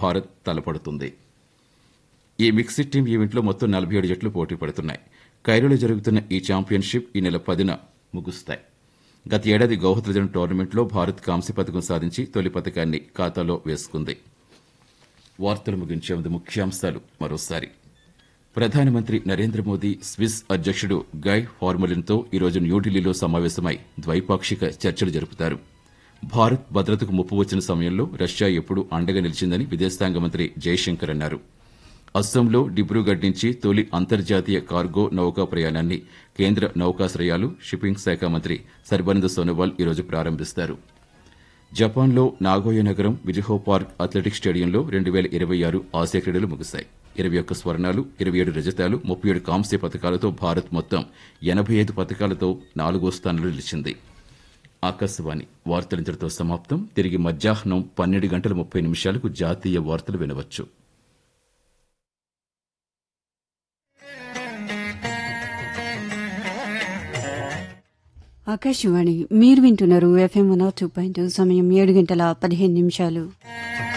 భారత్ తలపడుతుంది ఈ mixed team ఈవెంట్లో మొత్తం నలభై ఏడు జట్లు పోటీ పడుతున్నాయి కైరోలో జరుగుతున్న ఈ ఛాంపియన్షిప్ ఈ నెల పదిన ముగుస్తాయి గత ఏడాది గౌహతి జరిగిన టోర్నమెంట్లో భారత్ కాంస్య పథకం సాధించి తొలి పథకాన్ని ఖాతాలో వేసుకుంది వార్తలు ముగించే ముందు ముఖ్యాంశాలు మరోసారి ప్రధానమంత్రి నరేంద్ర మోదీ స్విస్ అధ్యక్షుడు గై ఫార్మలిన్తో ఈరోజు న్యూఢిల్లీలో సమావేశమై ద్వైపాక్షిక చర్చలు జరుపుతారు భారత్ భద్రతకు ముప్పు వచ్చిన సమయంలో రష్యా ఎప్పుడూ అండగా నిలిచిందని విదేశాంగ మంత్రి జయశంకర్ అన్నారు అస్సాంలో డిబ్రూగఢ్ నుంచి తొలి అంతర్జాతీయ కార్గో నౌకా ప్రయాణాన్ని కేంద్ర నౌకాశ్రయాలు షిప్పింగ్ శాఖ మంత్రి సర్బానంద సోనోవాల్ ఈరోజు ప్రారంభిస్తారు జపాన్లో నాగోయ నగరం విజహో పార్క్ అథ్లెటిక్స్ స్టేడియంలో రెండు వేల ఇరవై ఆరు ఆసియా క్రీడలు ముగిశాయి ఇరవై ఒక్క స్వర్ణాలు ఇరవై ఏడు రజతాలు ముప్పై ఏడు కాంస్య పథకాలతో భారత్ మొత్తం ఎనభై ఐదు పథకాలతో నాలుగో స్థానంలో నిలిచింది ఆకాశవాణి వార్తలింతటితో సమాప్తం తిరిగి మధ్యాహ్నం పన్నెండు గంటల ముప్పై నిమిషాలకు జాతీయ వార్తలు వినవచ్చు ఆకాశవాణి మీరు వింటున్నారు ఎఫ్ఎం వన్ టూ పాయింట్ సమయం ఏడు గంటల పదిహేను నిమిషాలు